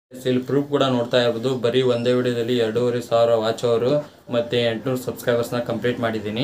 ಇಲ್ಲಿ ಪ್ರೂಫ್ ಕೂಡ ನೋಡ್ತಾ ಇರ್ಬೋದು ಬರೀ ಒಂದೇ ವಿಡಿಯೋದಲ್ಲಿ ಎರಡೂವರೆ ಸಾವಿರ ವಾಚ್ ಅವರು ಮತ್ತು ಎಂಟುನೂರು ಸಬ್ಸ್ಕ್ರೈಬರ್ಸ್ನ ಕಂಪ್ಲೀಟ್ ಮಾಡಿದ್ದೀನಿ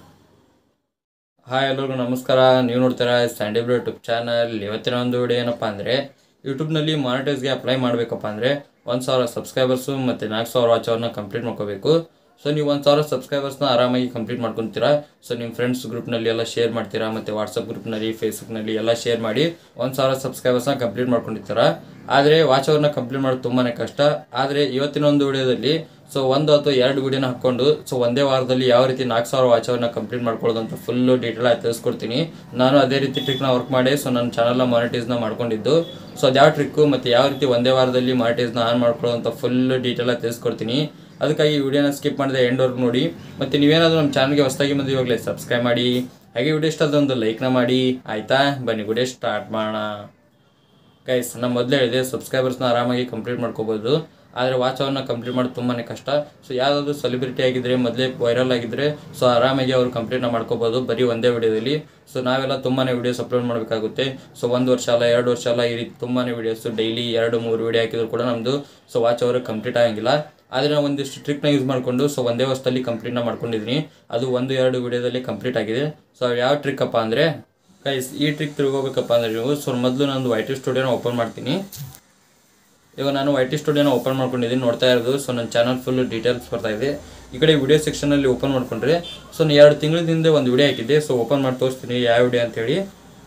ಹಾಯ್ ಎಲ್ಲರಿಗೂ ನಮಸ್ಕಾರ ನೀವು ನೋಡ್ತೀರಾ ಸ್ಟ್ಯಾಂಡಿಬ್ಲ್ ಯೂಟ್ಯೂಬ್ ಚಾನಲ್ ಇವತ್ತಿನ ಒಂದು ವಿಡಿಯೋ ಏನಪ್ಪ ಅಂದರೆ ಯೂಟ್ಯೂಬ್ನಲ್ಲಿ ಮಾನಿಟೈಸ್ಗೆ ಅಪ್ಲೈ ಮಾಡಬೇಕಪ್ಪ ಅಂದರೆ ಒಂದು ಸಾವಿರ ಸಬ್ಸ್ಕ್ರೈಬರ್ಸು ಮತ್ತು ನಾಲ್ಕು ಸಾವಿರ ವಾಚ್ ಅವ್ರನ್ನ ಕಂಪ್ಲೀಟ್ ಮಾಡ್ಕೋಬೇಕು ಸೊ ನೀವು ಒಂದು ಸಾವಿರ ಸಬ್ಸ್ಕ್ರೈಬರ್ಸ್ನ ಆರಾಮಾಗಿ ಕಂಪ್ಲೀಟ್ ಮಾಡ್ಕೊತೀರಾ ಸೊ ನಿಮ್ಮ ಫ್ರೆಂಡ್ಸ್ ಗ್ರೂಪ್ನಲ್ಲಿ ಎಲ್ಲ ಶೇರ್ ಮಾಡ್ತೀರಾ ಮತ್ತು ವಾಟ್ಸಪ್ ಗ್ರೂಪ್ನಲ್ಲಿ ಫೇಸ್ಬುಕ್ನಲ್ಲಿ ಎಲ್ಲ ಶೇರ್ ಮಾಡಿ ಒಂದು ಸಾವಿರ ಸಬ್ಸ್ಕ್ರೈಬರ್ಸ್ನ ಕಂಪ್ಲೀಟ್ ಮಾಡ್ಕೊಂಡಿರ್ತೀರಾ ಆದರೆ ವಾಚ್ ಅವ್ರನ್ನ ಕಂಪ್ಲೀಟ್ ಮಾಡೋದು ತುಂಬಾ ಕಷ್ಟ ಆದರೆ ಇವತ್ತಿನ ಒಂದು ವಿಡಿಯೋದಲ್ಲಿ ಸೊ ಒಂದು ಅಥವಾ ಎರಡು ವಿಡಿಯೋನ ಹಾಕ್ಕೊಂಡು ಸೊ ಒಂದೇ ವಾರದಲ್ಲಿ ಯಾವ ರೀತಿ ನಾಲ್ಕು ಸಾವಿರ ವಾಚ್ ಅವ್ರನ್ನ ಕಂಪ್ಲೀಟ್ ಮಾಡ್ಕೊಳ್ಳೋದು ಅಂತ ಫುಲ್ಲು ಡೀಟೇಲ್ ಆಗಿ ತಿಳಿಸ್ಕೊಡ್ತೀನಿ ನಾನು ಅದೇ ರೀತಿ ಟ್ರಿಕ್ನ ವರ್ಕ್ ಮಾಡಿ ಸೊ ನನ್ನ ಚಾನಲ್ನ ಮಾನಿಟೈಸ್ನ ಮಾಡ್ಕೊಂಡಿದ್ದು ಸೊ ಅದು ಯಾವ ಟ್ರಿಕ್ಕು ಮತ್ತು ಯಾವ ರೀತಿ ಒಂದೇ ವಾರದಲ್ಲಿ ಮಾನಿಟೈಸ್ನ ಆನ್ ಮಾಡ್ಕೊಳ್ಳೋದು ಅಂತ ಫುಲ್ ಡೀಟೇಲ್ ಆಗಿ ತಿಳಿಸ್ಕೊಡ್ತೀನಿ ಅದಕ್ಕಾಗಿ ಈ ವಿಡಿಯೋನ ಸ್ಕಿಪ್ ಮಾಡಿದೆ ಎಂಡ್ವರೆಗೂ ನೋಡಿ ಮತ್ತು ನೀವೇನಾದರೂ ನಮ್ಮ ಚಾನಲ್ಗೆ ಹೊಸದಾಗಿ ಬಂದು ಇವಾಗಲೇ ಸಬ್ಸ್ಕ್ರೈಬ್ ಮಾಡಿ ಹಾಗೆ ವಿಡಿಯೋ ಇಷ್ಟ ಆದ್ರೆ ಒಂದು ಲೈಕ್ನ ಮಾಡಿ ಆಯಿತಾ ಬನ್ನಿ ವಿಡಿಯೋ ಸ್ಟಾರ್ಟ್ ಮಾಡೋಣ ಗೈಸ್ ನಾನು ಮೊದಲೇ ಹೇಳಿದೆ ಸಬ್ಸ್ಕ್ರೈಬರ್ಸ್ನ ಆರಾಮಾಗಿ ಕಂಪ್ಲೀಟ್ ಮಾಡ್ಕೋಬೋದು ಆದರೆ ವಾಚ್ ಅವನ್ನ ಕಂಪ್ಲೀಟ್ ಮಾಡೋದು ತುಂಬಾ ಕಷ್ಟ ಸೊ ಯಾವುದಾದ್ರು ಸೆಲೆಬ್ರಿಟಿ ಆಗಿದ್ದರೆ ಮೊದಲೇ ವೈರಲ್ ಆಗಿದ್ದರೆ ಸೊ ಆರಾಮಾಗಿ ಅವರು ಕಂಪ್ಲೀಟ್ನ ಮಾಡ್ಕೋಬೋದು ಬರೀ ಒಂದೇ ವಿಡಿಯೋದಲ್ಲಿ ಸೊ ನಾವೆಲ್ಲ ತುಂಬಾ ವಿಡಿಯೋಸ್ ಅಪ್ಲೋಡ್ ಮಾಡಬೇಕಾಗುತ್ತೆ ಸೊ ಒಂದು ವರ್ಷ ಅಲ್ಲ ಎರಡು ವರ್ಷ ಅಲ್ಲ ಈ ರೀತಿ ತುಂಬಾ ವಿಡಿಯೋಸ್ ಡೈಲಿ ಎರಡು ಮೂರು ವಿಡಿಯೋ ಹಾಕಿದ್ರು ಕೂಡ ನಮ್ಮದು ಸೊ ವಾಚ್ ಅವರು ಕಂಪ್ಲೀಟ್ ಆಗಂಗಿಲ್ಲ ಆದರೆ ನಾವು ಒಂದಿಷ್ಟು ಟ್ರಿಕ್ನ ಯೂಸ್ ಮಾಡಿಕೊಂಡು ಸೊ ಒಂದೇ ವರ್ಷದಲ್ಲಿ ಕಂಪ್ಲೀಟ್ನ ಮಾಡ್ಕೊಂಡಿದ್ದೀನಿ ಅದು ಒಂದು ಎರಡು ವಿಡಿಯೋದಲ್ಲಿ ಕಂಪ್ಲೀಟ್ ಆಗಿದೆ ಸೊ ಯಾವ ಟ್ರಿಕ್ ಅಪ್ಪ ಅಂದರೆ ಗೈಸ್ ಈ ಟ್ರಿಕ್ ತಿಳ್ಕೊಬೇಕಪ್ಪ ಅಂದರೆ ನೀವು ಸೊ ಮೊದಲು ನಂದು ವೈ ಟಿ ಸ್ಟುಡಿಯೋನ ಓಪನ್ ಮಾಡ್ತೀನಿ ಇವಾಗ ನಾನು ವೈ ಟಿ ಸ್ಟುಡಿಯೋನ ಓಪನ್ ಮಾಡ್ಕೊಂಡಿದ್ದೀನಿ ನೋಡ್ತಾ ಇರೋದು ಸೊ ನನ್ನ ಚಾನಲ್ ಫುಲ್ ಡೀಟೇಲ್ಸ್ ಬರ್ತಾ ಇದೆ ಈ ಕಡೆ ವಿಡಿಯೋ ಸೆಕ್ಷನಲ್ಲಿ ಓಪನ್ ಮಾಡ್ಕೊಂಡ್ರೆ ಸೊ ನಾನು ಎರಡು ತಿಂಗಳಿಂದ ಒಂದು ವಿಡಿಯೋ ಹಾಕಿದ್ದೆ ಸೊ ಓಪನ್ ಮಾಡಿ ತೋರಿಸ್ತೀನಿ ಯಾವ ವಿಡಿಯೋ ಅಂತೇಳಿ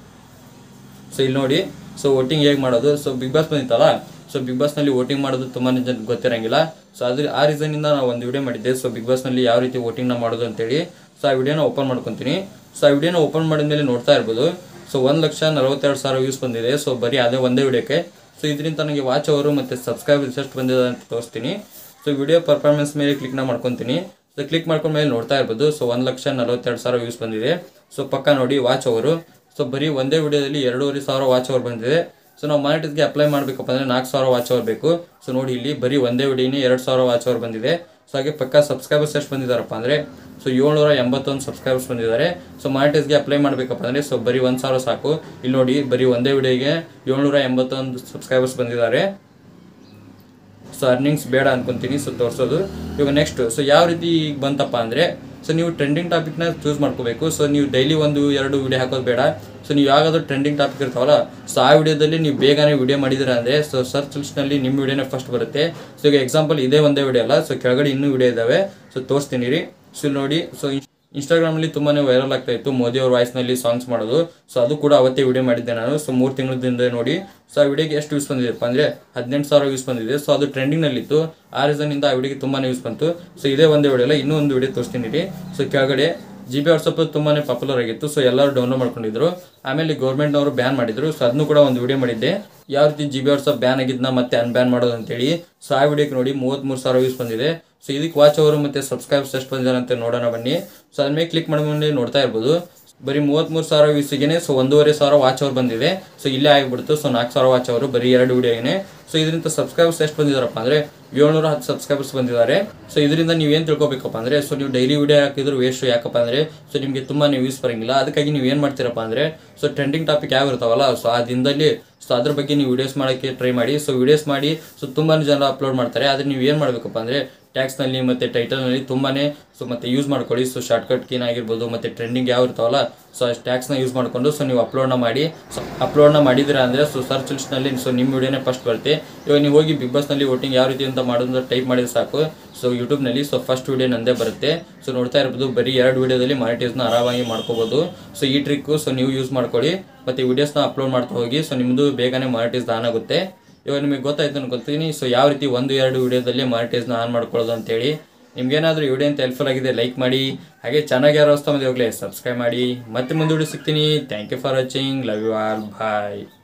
ಸೊ ಇಲ್ಲಿ ನೋಡಿ ಸೊ ವೋಟಿಂಗ್ ಹೇಗೆ ಮಾಡೋದು ಸೊ ಬಿಗ್ ಬಾಸ್ ಬಂದಿತ್ತಲ್ಲ ಸೊ ಬಿಗ್ ಬಾಸ್ನಲ್ಲಿ ವೋಟಿಂಗ್ ಮಾಡೋದು ತುಂಬಾ ಜನ ಗೊತ್ತಿರಂಗಿಲ್ಲ ಸೊ ಅದ್ರ ಆ ರೀಸನಿಂದ ನಾವು ಒಂದು ವಿಡಿಯೋ ಮಾಡಿದ್ದೆ ಸೊ ಬಿಗ್ ಬಾಸ್ನಲ್ಲಿ ಯಾವ ರೀತಿ ವೋಟಿಂಗ್ನ ಮಾಡೋದು ಅಂತೇಳಿ ಸೊ ಆ ವಿಡಿಯೋನ ಓಪನ್ ಮಾಡ್ಕೊತೀನಿ ಸೊ ಆ ವಿಡಿಯೋನ ಓಪನ್ ಮಾಡಿದ್ಮೇಲೆ ನೋಡ್ತಾ ಇರ್ಬೋದು ಸೊ ಒಂದು ಲಕ್ಷ ನಲವತ್ತೆರಡು ಸಾವಿರ ವ್ಯೂಸ್ ಬಂದಿದೆ ಸೊ ಬರೀ ಅದೇ ಒಂದೇ ವಿಡಿಯೋಕ್ಕೆ ಸೊ ಇದರಿಂದ ನನಗೆ ವಾಚ್ ಅವರು ಮತ್ತು ಸಬ್ಸ್ಕ್ರೈಬರ್ಸ್ ಎಷ್ಟು ಬಂದಿದೆ ಅಂತ ತೋರಿಸ್ತೀನಿ ಸೊ ವಿಡಿಯೋ ಪರ್ಫಾರ್ಮೆನ್ಸ್ ಮೇಲೆ ಕ್ಲಿಕ್ನ ಮಾಡ್ಕೊತೀನಿ ಸೊ ಕ್ಲಿಕ್ ಮಾಡ್ಕೊಂಡ ಮೇಲೆ ನೋಡ್ತಾ ಇರ್ಬೋದು ಸೊ ಒಂದು ಲಕ್ಷ ನಲವತ್ತೆರಡು ಸಾವಿರ ವ್ಯೂಸ್ ಬಂದಿದೆ ಸೊ ಪಕ್ಕ ನೋಡಿ ವಾಚ್ ಅವರು ಸೊ ಬರೀ ಒಂದೇ ವಿಡಿಯೋದಲ್ಲಿ ಎರಡೂವರೆ ಸಾವಿರ ವಾಚ್ ಅವರ್ ಬಂದಿದೆ ಸೊ ನಾವು ಮಾನಿಟೈಸ್ಗೆ ಅಪ್ಲೈ ಮಾಡಬೇಕಪ್ಪ ಅಂದರೆ ನಾಲ್ಕು ಸಾವಿರ ವಾಚ್ ಅವರ್ ಬೇಕು ಸೊ ನೋಡಿ ಇಲ್ಲಿ ಬರೀ ಒಂದೇ ವಿಡಿಯೋನೇ ಎರಡು ಸಾವಿರ ವಾಚ್ ಅವರ್ ಬಂದಿದೆ ಸೊ ಹಾಗೆ ಪಕ್ಕ ಸಬ್ಸ್ಕ್ರೈಬರ್ಸ್ ಎಷ್ಟು ಬಂದಿದ್ದಾರಪ್ಪ ಅಂದರೆ ಸೊ ಏಳ್ನೂರ ಎಂಬತ್ತೊಂದು ಸಬ್ಸ್ಕ್ರೈಬರ್ಸ್ ಬಂದಿದ್ದಾರೆ ಸೊ ಮಾನಿಟೈಸ್ಗೆ ಅಪ್ಲೈ ಮಾಡಬೇಕಪ್ಪ ಅಂದರೆ ಸೊ ಬರೀ ಒಂದು ಸಾವಿರ ಸಾಕು ಇಲ್ಲಿ ನೋಡಿ ಬರೀ ಒಂದೇ ವಿಡಿಯೋಗೆ ಏಳ್ನೂರ ಎಂಬತ್ತೊಂದು ಸಬ್ಸ್ಕ್ರೈಬರ್ಸ್ ಬಂದಿದ್ದಾರೆ ಸೊ ಅರ್ನಿಂಗ್ಸ್ ಬೇಡ ಅನ್ಕೊಂತೀನಿ ಸೊ ತೋರಿಸೋದು ಇವಾಗ ನೆಕ್ಸ್ಟ್ ಸೊ ಯಾವ ರೀತಿ ಈಗ ಬಂತಪ್ಪ ಅಂದರೆ ಸೊ ನೀವು ಟ್ರೆಂಡಿಂಗ್ ಟಾಪಿಕ್ನ ಚೂಸ್ ಮಾಡ್ಕೋಬೇಕು ಸೊ ನೀವು ಡೈಲಿ ಒಂದು ಎರಡು ವಿಡಿಯೋ ಹಾಕೋದು ಬೇಡ ಸೊ ನೀವು ಯಾವ್ದಾದ್ರು ಟ್ರೆಂಡಿಂಗ್ ಟಾಪಿಕ್ ಇರ್ತಾವಲ್ಲ ಸೊ ಆ ವಿಡಿಯೋದಲ್ಲಿ ನೀವು ಬೇಗನೆ ವಿಡಿಯೋ ಮಾಡಿದ್ದೀರಾ ಅಂದರೆ ಸೊ ಸರ್ಚ್ ಲಿಸ್ಟ್ನಲ್ಲಿ ನಿಮ್ಮ ವಿಡಿಯೋನೇ ಫಸ್ಟ್ ಬರುತ್ತೆ ಸೊ ಈಗ ಎಕ್ಸಾಂಪಲ್ ಇದೇ ಒಂದೇ ವಿಡಿಯೋ ಅಲ್ಲ ಸೊ ಕೆಳಗಡೆ ಇನ್ನೂ ವಿಡಿಯೋ ಇದ್ದಾವೆ ಸೊ ತೋರಿಸ್ತೀನಿ ರೀ ಸೊ ಇಲ್ಲಿ ನೋಡಿ ಸೊ ಇನ್ಸ್ಟಾಗ್ರಾಮಲ್ಲಿ ತುಂಬಾ ವೈರಲ್ ಆಗ್ತಾ ಇತ್ತು ಮೋದಿ ಅವ್ರ ವಾಯ್ಸ್ನಲ್ಲಿ ಸಾಂಗ್ಸ್ ಮಾಡೋದು ಸೊ ಅದು ಕೂಡ ಅವತ್ತೇ ವಿಡಿಯೋ ಮಾಡಿದ್ದೆ ನಾನು ಸೊ ಮೂರು ತಿಂಗಳಿಂದ ನೋಡಿ ಸೊ ಆ ವಿಡಿಯೋಗೆ ಎಷ್ಟು ವ್ಯೂಸ್ ಬಂದಿದೆಪ್ಪ ಅಂದರೆ ಹದಿನೆಂಟು ಸಾವಿರ ವ್ಯೂಸ್ ಬಂದಿದೆ ಸೊ ಅದು ಟ್ರೆಂಡಿಂಗ್ನಲ್ಲಿತ್ತು ಆ ರೀಸನಿಂದ ಆ ವಿಡಿಯೋಗೆ ತುಂಬಾ ವ್ಯೂಸ್ ಬಂತು ಸೊ ಇದೇ ಒಂದೇ ವಿಡಿಯೋ ಅಲ್ಲ ಇನ್ನೂ ಒಂದು ವಿಡಿಯೋ ತೋರಿಸ್ತೀನಿ ರೀ ಸೊ ಕೆಳಗಡೆ ಜಿ ಬಿ ವಾಟ್ಸಪ್ ತುಂಬಾ ಪಾಪ್ಯುಲರ್ ಆಗಿತ್ತು ಸೊ ಎಲ್ಲರೂ ಡೌನ್ಲೋಡ್ ಮಾಡ್ಕೊಂಡಿದ್ರು ಆಮೇಲೆ ಗೌರ್ಮೆಂಟ್ನವರು ಬ್ಯಾನ್ ಮಾಡಿದ್ರು ಸೊ ಅದನ್ನು ಕೂಡ ಒಂದು ವಿಡಿಯೋ ಮಾಡಿದ್ದೆ ಯಾವ ರೀತಿ ಜಿ ಬಿ ವಾಟ್ಸಪ್ ಬ್ಯಾನ್ ಆಗಿದ್ನ ಮತ್ತೆ ಅನ್ಬ್ಯಾನ್ ಮಾಡೋದು ಅಂತೇಳಿ ಸೊ ಆ ವಿಡಿಯೋಕ್ಕೆ ನೋಡಿ ಮೂವತ್ತ್ಮೂರು ಸಾವಿರ ವ್ಯೂಸ್ ಬಂದಿದೆ ಸೊ ಇದಕ್ಕೆ ವಾಚ್ ಅವರು ಮತ್ತು ಸಬ್ಸ್ಕ್ರೈಬ್ಸ್ ಎಷ್ಟು ಬಂದಿದ್ದಾರೆ ಅಂತ ನೋಡೋಣ ಬನ್ನಿ ಸೊ ಅದ್ಮೇಲೆ ಕ್ಲಿಕ್ ಮಾಡ್ಕೊಂಡು ನೋಡ್ತಾ ಇರ್ಬೋದು ಬರೀ ಮೂವತ್ತ್ಮೂರು ಸಾವಿರ ವ್ಯೂಸಿಗೆ ಸೊ ಒಂದೂವರೆ ಸಾವಿರ ವಾಚ್ ಅವ್ರು ಬಂದಿದೆ ಸೊ ಇಲ್ಲೇ ಆಗಿಬಿಡ್ತು ಸೊ ನಾಲ್ಕು ಸಾವಿರ ವಾಚ್ ಅವರು ಬರೀ ಎರಡು ವಿಡಿಯೋಗೆ ಸೊ ಇದರಿಂದ ಸಬ್ಸ್ಕ್ರೈಬರ್ಸ್ ಎಷ್ಟು ಬಂದಿದ್ದಾರಪ್ಪ ಅಂದರೆ ಏಳ್ನೂರ ಹತ್ತು ಸಬ್ಸ್ಕ್ರೈಬರ್ಸ್ ಬಂದಿದ್ದಾರೆ ಸೊ ಇದರಿಂದ ನೀವು ಏನು ತಿಳ್ಕೊಬೇಕಪ್ಪ ಅಂದರೆ ಸೊ ನೀವು ಡೈಲಿ ವಿಡಿಯೋ ಹಾಕಿದ್ರು ವೇಸ್ಟ್ ಯಾಕಪ್ಪ ಅಂದರೆ ಸೊ ನಿಮಗೆ ತುಂಬಾ ವ್ಯೂಸ್ ಬರಂಗಿಲ್ಲ ಅದಕ್ಕಾಗಿ ನೀವು ಏನು ಮಾಡ್ತೀರಪ್ಪ ಅಂದರೆ ಸೊ ಟ್ರೆಂಡಿಂಗ್ ಟಾಪಿಕ್ ಯಾವ ಇರ್ತಾವಲ್ಲ ಸೊ ಆ ದಿನದಲ್ಲಿ ಸೊ ಅದ್ರ ಬಗ್ಗೆ ನೀವು ವಿಡಿಯೋಸ್ ಮಾಡೋಕ್ಕೆ ಟ್ರೈ ಮಾಡಿ ಸೊ ವಿಡಿಯೋಸ್ ಮಾಡಿ ಸೊ ತುಂಬಾ ಜನ ಅಪ್ಲೋಡ್ ಮಾಡ್ತಾರೆ ಆದರೆ ನೀವು ಏನು ಮಾಡಬೇಕಪ್ಪ ಅಂದರೆ ಟ್ಯಾಕ್ಸ್ನಲ್ಲಿ ಮತ್ತು ಟೈಟಲ್ನಲ್ಲಿ ತುಂಬಾ ಸೊ ಮತ್ತು ಯೂಸ್ ಮಾಡ್ಕೊಳ್ಳಿ ಸೊ ಶಾರ್ಟ್ಕಟ್ ಕೀನ್ ಆಗಿರ್ಬೋದು ಮತ್ತು ಟ್ರೆಂಡಿಂಗ್ ಯಾವ ಇರ್ತಾವಲ್ಲ ಸೊ ಆ ಟ್ಯಾಕ್ಸ್ನ ಯೂಸ್ ಮಾಡಿಕೊಂಡು ಸೊ ನೀವು ಅಪ್ಲೋಡ್ನ ಮಾಡಿ ಸೊ ಅಪ್ಲೋಡ್ನ ಮಾಡಿದಿರ ಅಂದರೆ ಸೊ ಸರ್ಚ್ ಲಿಸ್ಟ್ನಲ್ಲಿ ಸೊ ನಿಮ್ಮ ವಿಡಿಯೋನೇ ಫಸ್ಟ್ ಬರುತ್ತೆ ಇವಾಗ ನೀವು ಹೋಗಿ ಬಿಗ್ ಬಾಸ್ನಲ್ಲಿ ವೋಟಿಂಗ್ ಯಾವ ರೀತಿ ಅಂತ ಮಾಡೋದು ಟೈಪ್ ಮಾಡಿದ್ರೆ ಸಾಕು ಸೊ ಯೂಟ್ಯೂಬ್ನಲ್ಲಿ ಸೊ ಫಸ್ಟ್ ವಿಡಿಯೋ ನಂದೇ ಬರುತ್ತೆ ಸೊ ನೋಡ್ತಾ ಇರ್ಬೋದು ಬರೀ ಎರಡು ವಿಡಿಯೋದಲ್ಲಿ ಮಾನಿಟೈಸ್ನ ಆರಾಮಾಗಿ ಮಾಡ್ಕೋಬೋದು ಸೊ ಈ ಟ್ರಿಕ್ಕು ಸೊ ನೀವು ಯೂಸ್ ಮಾಡ್ಕೊಳ್ಳಿ ಮತ್ತು ವಿಡಿಯೋಸ್ನ ಅಪ್ಲೋಡ್ ಮಾಡ್ತಾ ಹೋಗಿ ಸೊ ನಿಮ್ಮದು ಬೇಗನೆ ಮಾನಿಟೈಸ್ ಆನ್ ಆಗುತ್ತೆ ಇವಾಗ ನಿಮಗೆ ಗೊತ್ತಾಯ್ತು ಅನ್ಕೊತೀನಿ ಸೊ ಯಾವ ರೀತಿ ಒಂದು ಎರಡು ವಿಡಿಯೋದಲ್ಲಿ ಮಾನಿಟೈಸ್ನ ಆನ್ ಮಾಡ್ಕೊಳ್ಳೋದು ಅಂತೇಳಿ ನಿಮ್ಗೇನಾದರೂ ವಿಡಿಯೋ ಅಂತ ಹೆಲ್ಪ್ಫುಲ್ ಆಗಿದೆ ಲೈಕ್ ಮಾಡಿ ಹಾಗೆ ಚೆನ್ನಾಗಿ ಯಾರು ಹೊಸ್ತಾ ಬಂದು ಹೋಗಲೇ ಸಬ್ಸ್ಕ್ರೈಬ್ ಮಾಡಿ ಮತ್ತೆ ಮುಂದೆ ವಿಡಿಯೋ ಸಿಗ್ತೀನಿ thank you for watching love you all bye